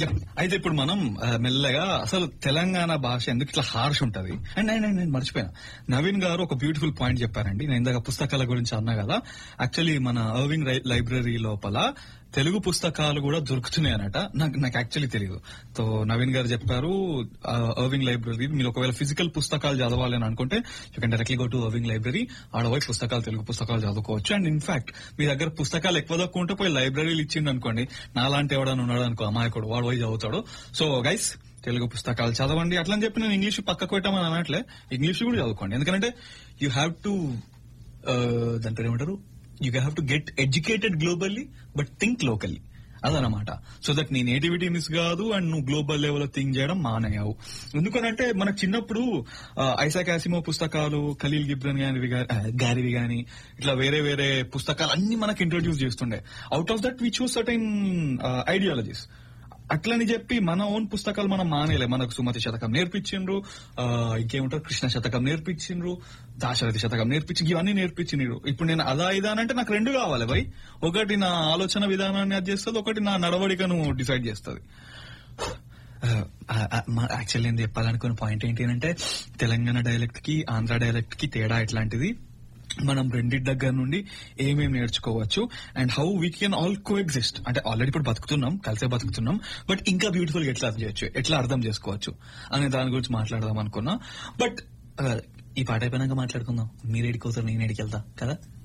Yeah. అయితే ఇప్పుడు మనం ఆ, మెల్లగా అసలు తెలంగాణ భాష ఎందుకు ఇట్లా హార్ష్ ఉంటది అండ్ నేను నేను మర్చిపోయాను నవీన్ గారు ఒక బ్యూటిఫుల్ పాయింట్ చెప్పారండి నేను ఇందాక పుస్తకాల గురించి అన్నా కదా యాక్చువల్లీ మన అర్వింగ్ రై- లైబ్రరీ లోపల తెలుగు పుస్తకాలు కూడా దొరుకుతున్నాయి అనట నాకు నాకు యాక్చువల్లీ తెలియదు సో నవీన్ గారు చెప్పారు ఆ, అర్వింగ్ లైబ్రరీ మీరు ఒకవేళ ఫిజికల్ పుస్తకాలు చదవాలి అని అనుకుంటే you can directly go to Irving library ఆడ పోయి పుస్తకాలు తెలుగు పుస్తకాలు చదువుకోవచ్చు అండ్ ఇన్ఫాక్ట్ మీ దగ్గర పుస్తకాలు ఎక్కువ తక్కువ ఉంటే పోయి లైబ్రరీలు ఇచ్చిండు అనుకోండి నాలాంటి ఎవడన్నా ఉన్నాడు అనుకో అమాయకుడు వాడు పోయి చదువుతాడు సో గైస్ తెలుగు పుస్తకాలు చదవండి అట్లా అని చెప్పి నేను ఇంగ్లీష్ పక్కకు పెట్టామని అనట్లే ఇంగ్లీష్ కూడా చదువుకోండి ఎందుకంటే యూ హ్యావ్ టు దాని పేరు ఏమంటారు you have to get educated globally but think locally అదనమాట సో దట్ నీ నేటివిటీ మిస్ కాదు అండ్ నువ్వు గ్లోబల్ లెవెల్ థింక్ చేయడం మానేయావు ఎందుకనంటే మనకు చిన్నప్పుడు ఆ, ఐసాక్ ఆసిమో పుస్తకాలు ఖలీల్ గిబ్రన్ గారివి గా- ఆ, గారివి గాని ఇట్లా వేరే వేరే పుస్తకాలు అన్ని మనకు ఇంట్రొడ్యూస్ చేస్తుండే out of that we choose certain ideologies అట్లని చెప్పి మన ఓన్ పుస్తకాలు మనం మానేలే మనకు సుమతి శతకం నేర్పించిండ్రు ఆ, ఇంకేమంటారు కృష్ణ శతకం నేర్పించిండ్రు దాశరథి శతకం నేర్పించి ఇవన్నీ నేర్పించిండ్రు ఇప్పుడు నేను అదా ఇదా అని అంటే నాకు రెండు కావాలి భయ్ ఒకటి నా ఆలోచన విధానాన్ని అది చేస్తుంది ఒకటి నా నడవడికను డిసైడ్ చేస్తుంది యాక్చువల్లీ నేను చెప్పాలనుకున్న పాయింట్ ఏంటి అంటే తెలంగాణ డైలెక్ట్ కి ఆంధ్ర డైలెక్ట్ కి తేడా ఎట్లాంటిది మనం రెండింటి దగ్గర నుండి ఏమేమి నేర్చుకోవచ్చు and how we can all coexist అంటే ఆల్రెడీ ఇప్పుడు బతుకుతున్నాం కలిసే బతుకుతున్నాం బట్ ఇంకా బ్యూటిఫుల్ గా ఎట్లా అర్థం చేయొచ్చు ఎట్లా అర్థం చేసుకోవచ్చు అనే దాని గురించి మాట్లాడదాం అనుకున్నా బట్ ఈ పాట అయిపోయినాక మాట్లాడుకుందాం మీరేడికి పోతారు నేను ఏడికి వెళ్తా కదా